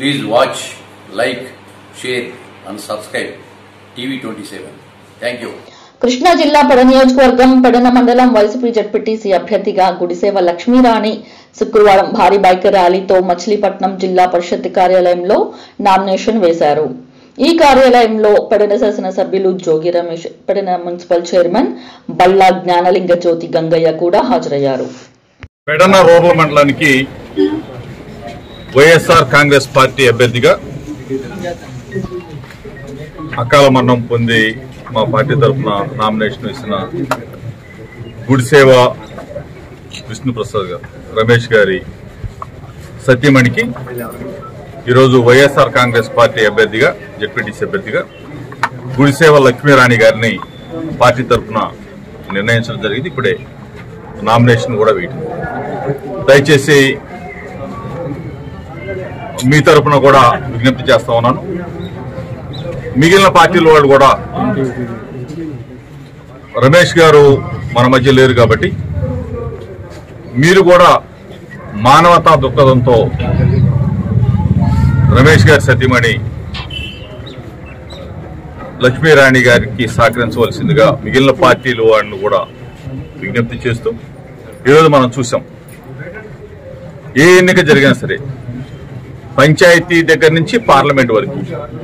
Please watch, like, share and subscribe TV27. Thank you. Krishna జిల్లా పెడ నియోజకవర్గం పెడన మండలం వైసీపీ జడ్పీటీసీ అభ్యర్థిగా గుడిసేవ లక్ష్మీరాణి శుక్రవారం భారీ బైక్ ర్యాలీతో మచిలీపట్నం జిల్లా పరిషత్ కార్యాలయంలో నామినేషన్ వేశారు ఈ కార్యాలయంలో పెడన శాసనసభ్యులు జోగి రమేష్ పెడన మున్సిపల్ చైర్మన్ బల్లా జ్ఞానలింగ జ్యోతి గంగయ్య కూడా హాజరయ్యారు పెడన రూరల్ మండలానికి వైఎస్ఆర్ కాంగ్రెస్ పార్టీ అభ్యర్థిగా అకాల మరణం పొంది మా పార్టీ తరఫున నామినేషన్ ఇచ్చిన గుడిసేవ విష్ణుప్రసాద్ గారు రమేష్ గారి సత్యమణికి ఈరోజు వైఎస్ఆర్ కాంగ్రెస్ పార్టీ అభ్యర్థిగా జడ్పీటీసీ అభ్యర్థిగా గుడిసేవ లక్ష్మీరాణి గారిని పార్టీ తరఫున నిర్ణయించడం జరిగింది ఇప్పుడే నామినేషన్ కూడా వేయటం దయచేసి మీ తరపున కూడా విజ్ఞప్తి చేస్తా ఉన్నాను మిగిలిన పార్టీల వాళ్ళు కూడా రమేష్ గారు మన మధ్య లేరు కాబట్టి మీరు కూడా మానవతా దృక్పథంతో రమేష్ గారి సతీమణి లక్ష్మీరాణి గారికి సహకరించవలసిందిగా మిగిలిన పార్టీలు వాళ్ళను కూడా విజ్ఞప్తి చేస్తూ ఈరోజు మనం చూసాం ఏ ఎన్నిక జరిగినా సరే పంచాయతీ దగ్గర నుంచి పార్లమెంట్ వరకు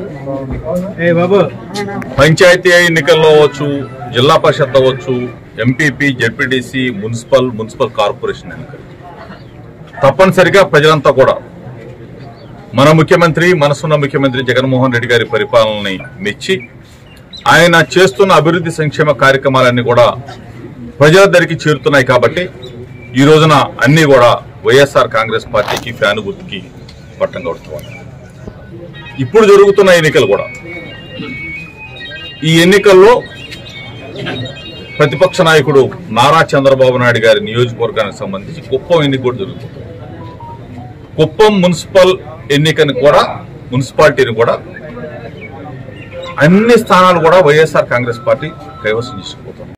పంచాయతీ ఎన్నికల్లో అవ్వచ్చు జిల్లా పరిషత్ అవ్వచ్చు MPP ZPTC municipal municipal corporation ఎన్నికలు తప్పనిసరిగా ప్రజలంతా కూడా మన ముఖ్యమంత్రి మనసున్న ముఖ్యమంత్రి జగన్మోహన్ రెడ్డి గారి పరిపాలనని మెచ్చి ఆయన చేస్తున్న అభివృద్ధి సంక్షేమ కార్యక్రమాలన్నీ కూడా ప్రజల దగ్గరికి చేరుతున్నాయి కాబట్టి ఈ రోజున అన్ని కూడా వైఎస్ఆర్ కాంగ్రెస్ పార్టీకి ఫ్యాన్ గుర్తుకి పట్టం కడుతున్నాయి ఇప్పుడు జరుగుతున్న ఎన్నికలు కూడా ఈ ఎన్నికల్లో ప్రతిపక్ష నాయకుడు నారా చంద్రబాబు నాయుడు గారి నియోజకవర్గానికి సంబంధించి కుప్పం ఎన్నిక కూడా జరుగుతుంది కుప్పం మున్సిపల్ ఎన్నికని కూడా మున్సిపాలిటీని కూడా అన్ని స్థానాలు కూడా వైఎస్ఆర్ కాంగ్రెస్ పార్టీ కైవసం చేసుకుపోతుంది